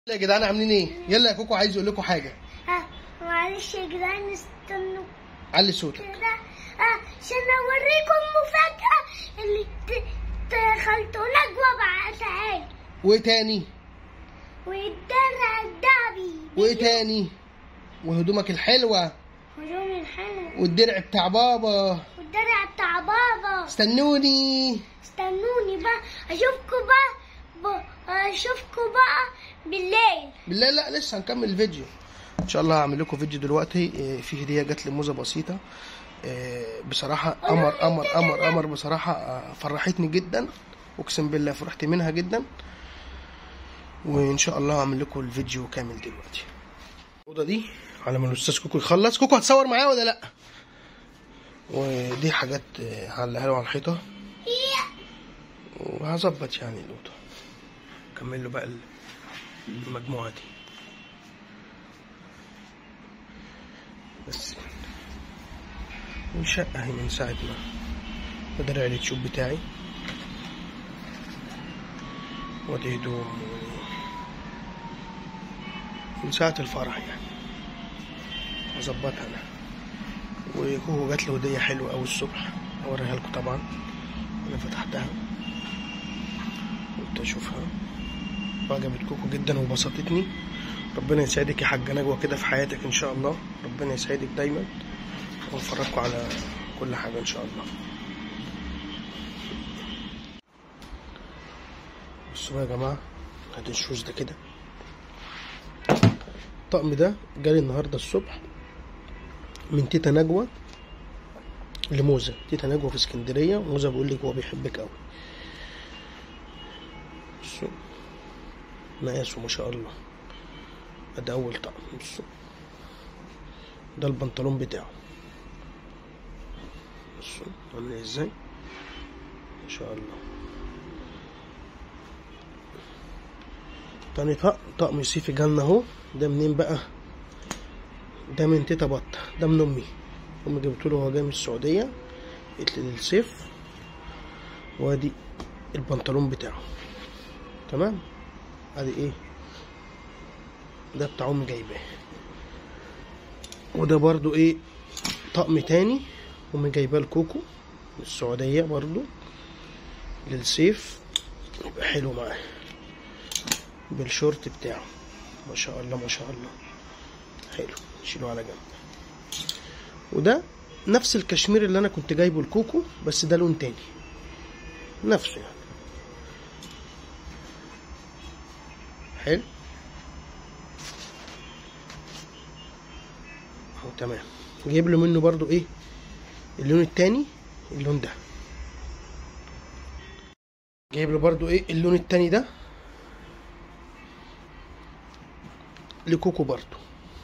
يا جدعان عاملين ايه يلا يا كوكو عايز يقول لكم حاجه ها معلش يا جدعان استنوا علي صوتك كده ها عشان اوريكم مفاجأة اللي ت- ت- خالته نجوى بعتها لي وايه تاني والدرع الدعبي وايه تاني وهدومك الحلوه هدوم الحلو والدرع بتاع بابا والدرع بتاع بابا استنوني استنوني بقى اشوفكم بقى ب... اشوفكم بقى بالليل بالله لا لسه هنكمل الفيديو ان شاء الله هعمل لكم فيديو دلوقتي آه، في هديه جت لموزه بسيطه آه، بصراحه قمر قمر قمر قمر بصراحه آه، فرحتني جدا اقسم بالله فرحت منها جدا وان شاء الله هعمل لكم الفيديو كامل دلوقتي الاوضه دي على ما الاستاذ كوكو يخلص كوكو هتصور معايا ولا لا ودي حاجات آه، هعلقها له على الحيطه وهظبط يعني الاوضه اكمل له بقى المجموعه دي بس والشقة اهي من ساعة ما ده درع اليوتيوب بتاعي ودي هدوم و- من ساعة الفرح يعني هظبطها انا وكوكو جات له هدية حلوة أوي الصبح أوريها لكم طبعا أنا فتحتها قلت أشوفها وعجبت كوكو جدا وبسطتني ربنا يسعدك يا حاجة نجوى كده في حياتك إن شاء الله ربنا يسعدك دايما ونفرجكم على كل حاجة إن شاء الله بصوا بقى يا جماعة هات الشوز ده كده الطقم ده جالي النهاردة الصبح من تيتا نجوى لموزة تيتا نجوى في اسكندرية موزة بيقول لك هو بيحبك أوي بصوا مقاسه ما شاء الله ده أول طقم بصوا ده البنطلون بتاعه بصوا عامل ازاي ما شاء الله تاني طقم طقم صيفي جالنا اهو ده منين بقى ده من تيتا بطة ده من امي امي جبت له هو جاي من السعودية قلت لي الصيف وادي البنطلون بتاعه تمام ادي ايه ده بتاع امي جايباه وده برضو ايه طقم تاني امي جايباه لكوكو من السعودية برضو للصيف يبقى حلو معاه بالشورت بتاعه ما شاء الله ما شاء الله حلو نشيله على جنب وده نفس الكشمير اللي انا كنت جايبه لكوكو بس ده لون تاني نفسه يعني حلو اهو تمام جايب له منه برضو ايه اللون التاني اللون ده جايب له برضو ايه اللون التاني ده لكوكو برضو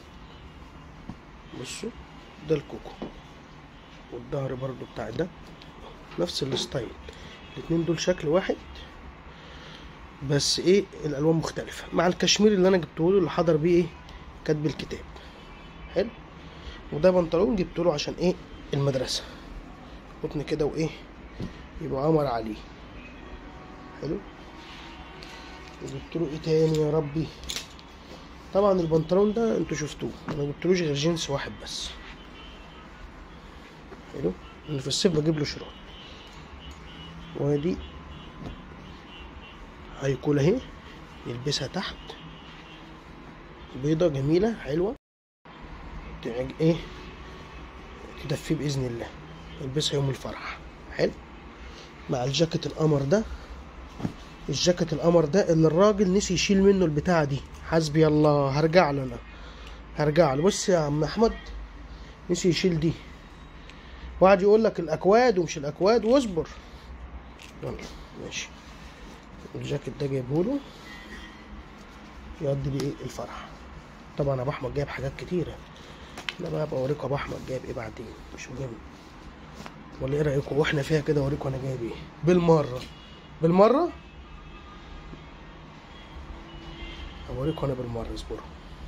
بصوا ده الكوكو والظهر برضو بتاع ده نفس الستايل الاتنين دول شكل واحد بس ايه الالوان مختلفه مع الكشمير اللي انا جبته له اللي حضر بيه ايه كاتب الكتاب حلو وده بنطلون جبته له عشان ايه المدرسه قطن كده وايه يبقى قمر عليه حلو وجبت له ايه تاني يا ربي طبعا البنطلون ده انتوا شفتوه انا جبتلوش غير جنس واحد بس حلو ان في الصيف بجيب له شراط وادي هيكون اهي يلبسها تحت بيضة جميلة حلوة تعج ايه تدفيه بإذن الله يلبسها يوم الفرح حلو مع الجاكيت القمر ده الجاكيت القمر ده اللي الراجل نسي يشيل منه البتاعة دي حسبي الله هرجع له انا هرجع له بص يا عم احمد نسي يشيل دي وقعد يقول لك الاكواد ومش الاكواد واصبر يلا ماشي الجاكيت ده جايبه له يقضي بيه ايه الفرح طبعا ابو احمد جايب حاجات كتيره انا بقى ابقى اوريكم ابو احمد جايب ايه بعدين مش مهم ولا ايه رايكم واحنا فيها كده اوريكم انا جايب ايه بالمره بالمره اوريكم انا بالمره اصبروا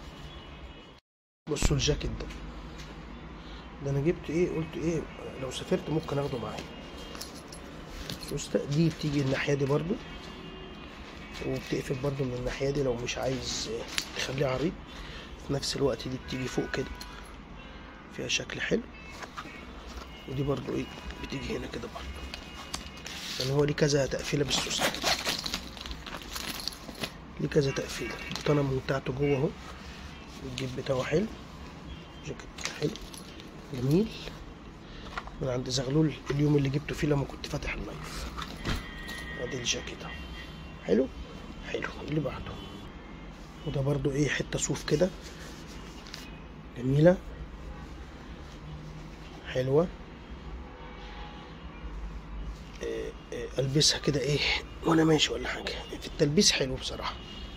بصوا الجاكيت ده ده انا جبت ايه قلت ايه لو سافرت ممكن اخده معايا بص دي بتيجي الناحيه دي برضو وبتقفل برضو من الناحية دي لو مش عايز تخليه عريض في نفس الوقت دي بتيجي فوق كده فيها شكل حلو ودي برضو ايه بتيجي هنا كده برضو يعني هو ليه كذا تقفيلة بالسوسة ليه كذا تقفيلة البطانة بتاعته جوه اهو والجيب بتاعه حلو جاكيت حلو جميل من عند زغلول اليوم اللي جبته فيه لما كنت فاتح اللايف ادي الجاكيت اهو حلو حلو اللي بعده وده برضو ايه حته صوف كده جميله حلوه إيه إيه البسها كده ايه وانا ماشي ولا حاجه في التلبيس حلو بصراحه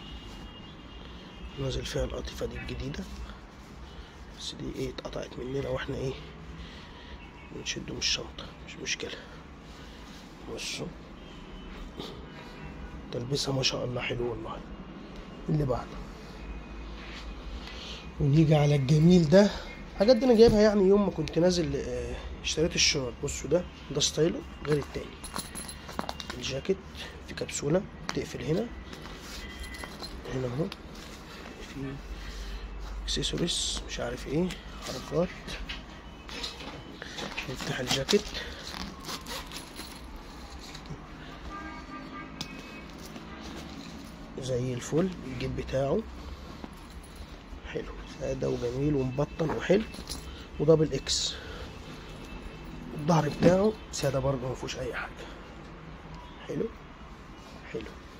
نازل فيها القطيفه دي الجديده بس دي ايه اتقطعت مننا واحنا ايه بنشده من الشنطه مش مشكله بصوا تلبسها ما شاء الله حلو والله اللي بعده ونيجي على الجميل ده الحاجات دي انا جايبها يعني يوم ما كنت نازل آه، اشتريت الشورت بصوا ده ده ستايله غير التاني الجاكيت في كبسولة تقفل هنا هنا اهو في اكسسوارز مش عارف ايه حركات نفتح الجاكيت زي الفل الجيب بتاعه حلو سادة وجميل ومبطن وحلو ودبل اكس الظهر بتاعه سادة برضه مفيهوش أي حاجة حلو حلو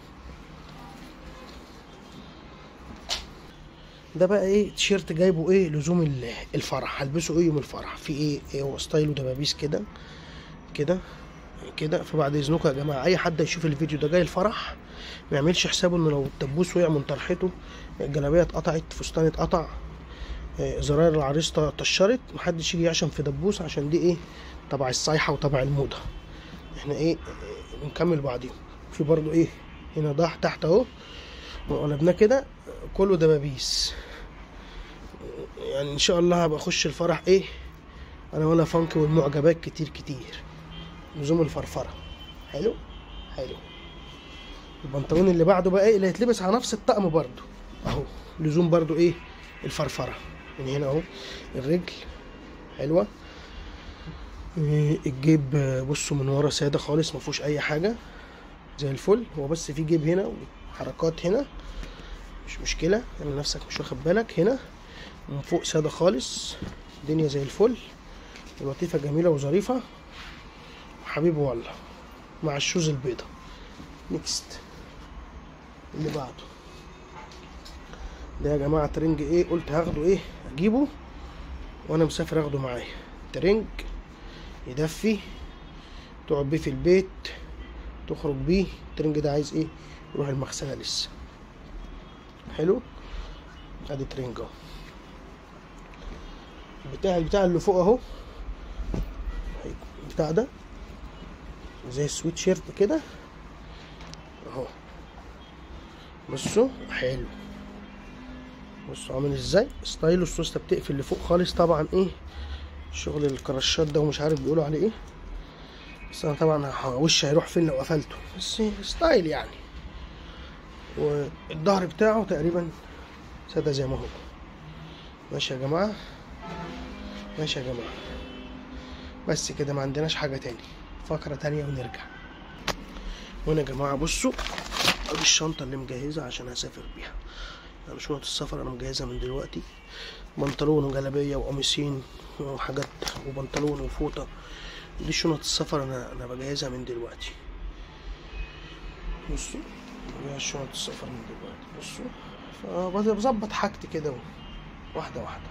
ده بقى ايه تيشيرت جايبه ايه لزوم ال- الفرح هلبسه ايه يوم الفرح في ايه, إيه هو ستايله دبابيس كده كده كده فبعد اذنكم يا جماعه اي حد يشوف الفيديو ده جاي الفرح ما يعملش حسابه انه لو الدبوس وقع من طرحته الجلابيه اتقطعت فستان اتقطع آه، زراير العريس طشرت محدش يجي يعشم في دبوس عشان دي ايه تبع الصيحه وتبع الموضه احنا ايه آه، بنكمل بعضيهم في برضو ايه هنا ضح تحت اهو وقلبناه كده كله دبابيس يعني ان شاء الله هبقى اخش الفرح ايه انا ولا فانك والمعجبات كتير كتير لزوم الفرفره حلو حلو البنطلون اللي بعده بقى ايه اللي هيتلبس على نفس الطقم برضو اهو لزوم برضو ايه الفرفره من هنا اهو الرجل حلوه إيه، الجيب آه، بصوا من ورا ساده خالص ما فيهوش اي حاجه زي الفل هو بس في جيب هنا وحركات هنا مش مشكله اعمل نفسك مش واخد بالك هنا من فوق ساده خالص الدنيا زي الفل ولطيفه جميله وظريفه حبيبي والله مع الشوز البيضة نيكست اللي بعده ده يا جماعة ترنج ايه قلت هاخده ايه اجيبه وانا مسافر اخده معايا ترنج يدفي تقعد بيه في البيت تخرج بيه الترنج ده عايز ايه يروح المغسلة لسه حلو ادي ترنج اهو بتاع البتاع اللي فوق اهو بتاع ده زي السويت شيرت كده اهو بصوا حلو بصوا عامل ازاي ستايله السوسته بتقفل اللي فوق خالص طبعا ايه شغل الكراشات ده ومش عارف بيقولوا عليه ايه بس انا طبعا ه- وشي هيروح فين لو قفلته بس ستايل يعني والظهر بتاعه تقريبا ساده زي ما هو ماشي يا جماعه ماشي يا جماعه بس كده ما عندناش حاجه تاني فقره تانية ونرجع وهنا يا جماعه بصوا ادي الشنطه اللي مجهزها عشان هسافر بيها انا شنط السفر انا مجهزها من دلوقتي بنطلون وجلابيه وقميصين وحاجات وبنطلون وفوطه دي شنط السفر انا انا بجهزها من دلوقتي بصوا بجهز شنط السفر من دلوقتي بصوا فبظبط حاجتي كده واحده واحده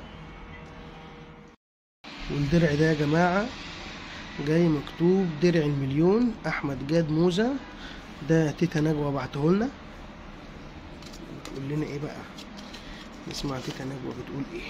والدرع ده يا جماعه جاي مكتوب درع المليون احمد جاد موزة ده تيتا نجوى بعته لنا بتقول لنا ايه بقى نسمع تيتا نجوى بتقول ايه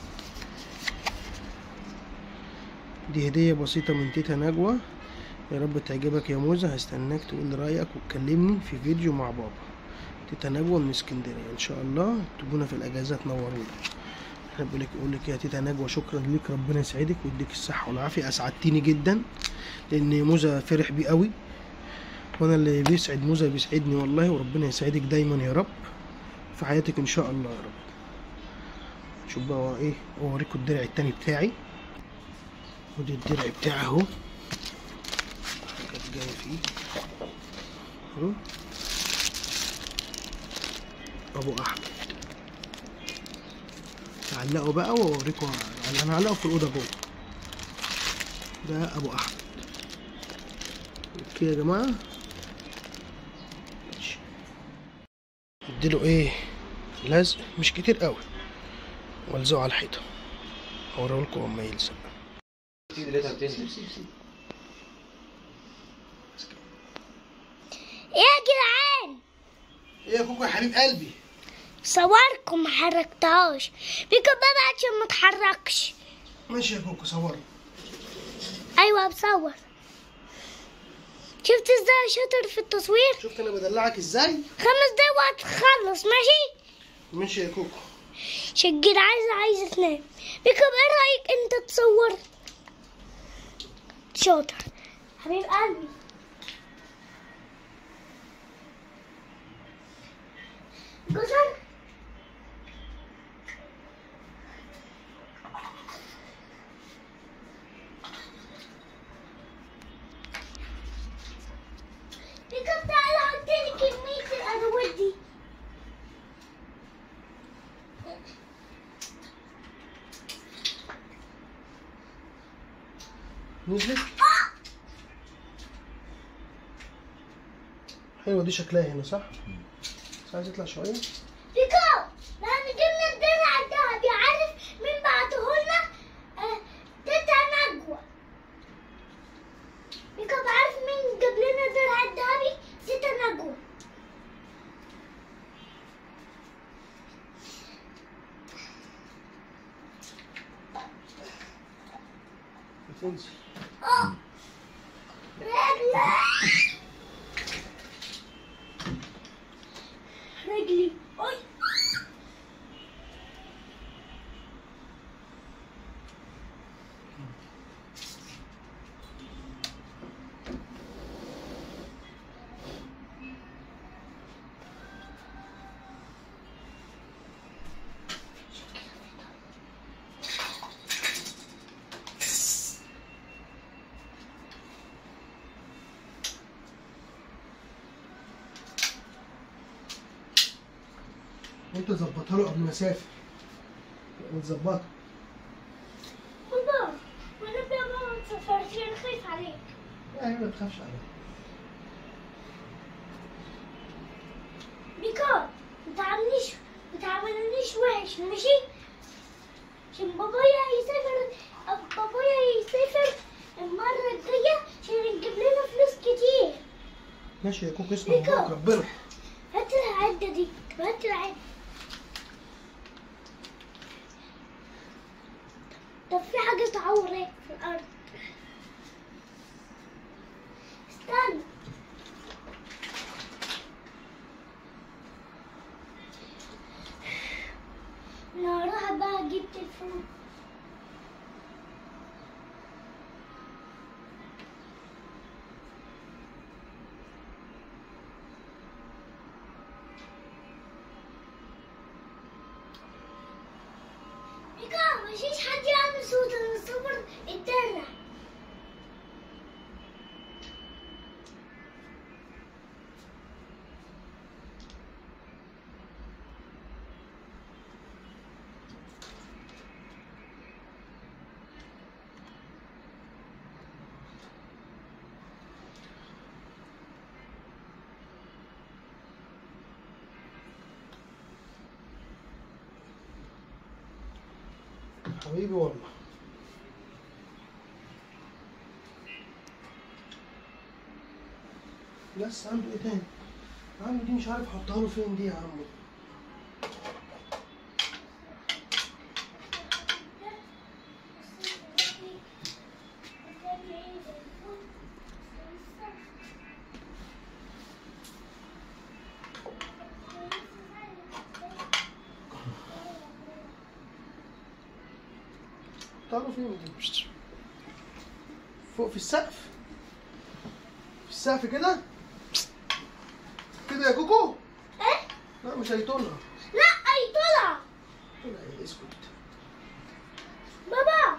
دي هدية بسيطة من تيتا نجوى يا رب تعجبك يا موزة هستناك تقول رأيك وتكلمني في فيديو مع بابا تيتا نجوى من اسكندرية ان شاء الله تجونا في الاجازة تنورونا احنا بقول لك اقول لك يا تيتا نجوى شكرا ليك ربنا يسعدك ويديك الصحة والعافية اسعدتيني جدا لان موزة فرح بيه قوي وانا اللي بيسعد موزة بيسعدني والله وربنا يسعدك دايما يا رب في حياتك ان شاء الله يا رب شوف بقى هو ايه اوريكم الدرع التاني بتاعي ودي الدرع بتاعي اهو حاجات جايه فيه اهو ابو احمد تعلقوا بقى واوريكم انا هعلقه في الاوضه جوه ده ابو احمد اوكي يا جماعه ماشي. اديله ايه لزق مش كتير قوي والزقه على الحيطه هوريه لكم اما يلزق اكيد لقيتها بتنزل ايه يا جدعان ايه يا كوكو يا حبيب قلبي صوركم ما حركتهاش بيكو بابا عشان ما تحركش ماشي يا كوكو صوري ايوه بصور شفت ازاي شاطر في التصوير شفت انا بدلعك ازاي خمس دقايق وهتخلص ماشي ماشي يا كوكو شجير عايزة عايزة تنام بيكو ايه رأيك انت تصور شاطر حبيب قلبي جزر بيكو تعالى حط لي كمية الأدوات دي نزلت حلوه دي شكلها هنا صح بس عايز يطلع شويه بيكو لما جبنا الدرع الذهبي عارف مين بعتهولنا؟ آه، تيتا نجوى بيكو عارف مين جاب لنا الدرع الذهبي؟ تيتا نجوى بتنزل اه رجلي رجلي أي. وانت ظبطها له قبل ما اسافر وتظبطها بابا وانا بابا ما تسافرش انا خايف عليك لا هي ما تخافش عليها بيكو ما تعملنيش ما تعملنيش وحش ماشي عشان بابايا هيسافر أب- بابايا هيسافر المرة الجاية عشان يجيب لنا فلوس كتير ماشي يا كوكو اسمع بيكو. وبارك ربنا هات العدة دي هات العدة طب في حاجة تعورك في الأرض استنى أنا هروح بقى أجيب تليفون بيكا مفيش حد يعمل صوت أنا صور الدرع حبيبي والله بس عنده ايه تاني عنده دي مش عارف احطها له فين دي يا عمو احطها له فين دي فوق في السقف في السقف كده يا كوكو ايه لا مش هيطولها لا اي طلع طلع ايه اسكت بابا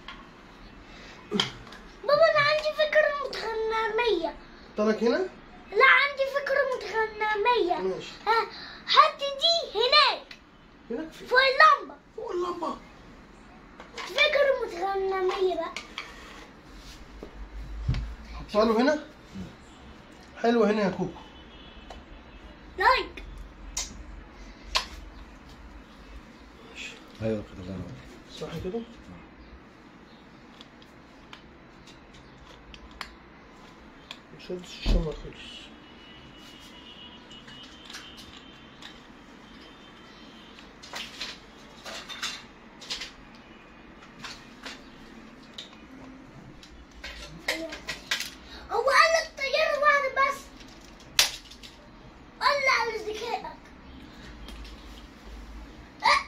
بابا انا عندي فكرة متغنمية طلعك هنا لا عندي فكرة متغنمية ماشي ها حط دي هناك هناك في فوق اللمبة فوق اللمبه فكرة متغنمية بقى حطها له هنا حلوه هنا يا كوكو لايك ايوه كده الله ينور. صح كده شفت الشمع خلص هو قال لك طيارة واحدة بس قال على ذكائك أه.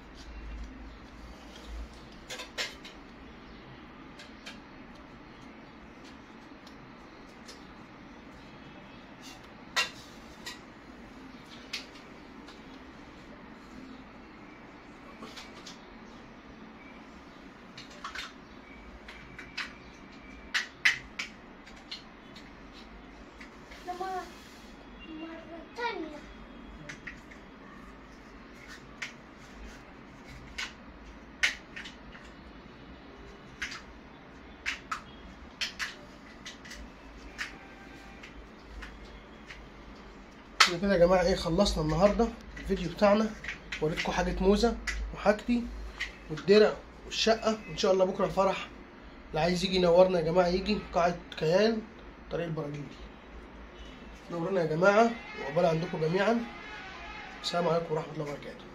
لما مرة تانية كده كده يا جماعه ايه خلصنا النهارده الفيديو بتاعنا وريتكم حاجه موزه وحاجتي والدرع والشقه وان شاء الله بكره الفرح اللي عايز يجي ينورنا يا جماعه يجي قاعه كيان طريق البراجيل نورنا يا جماعه وعقبال عندكم جميعا السلام عليكم ورحمه الله وبركاته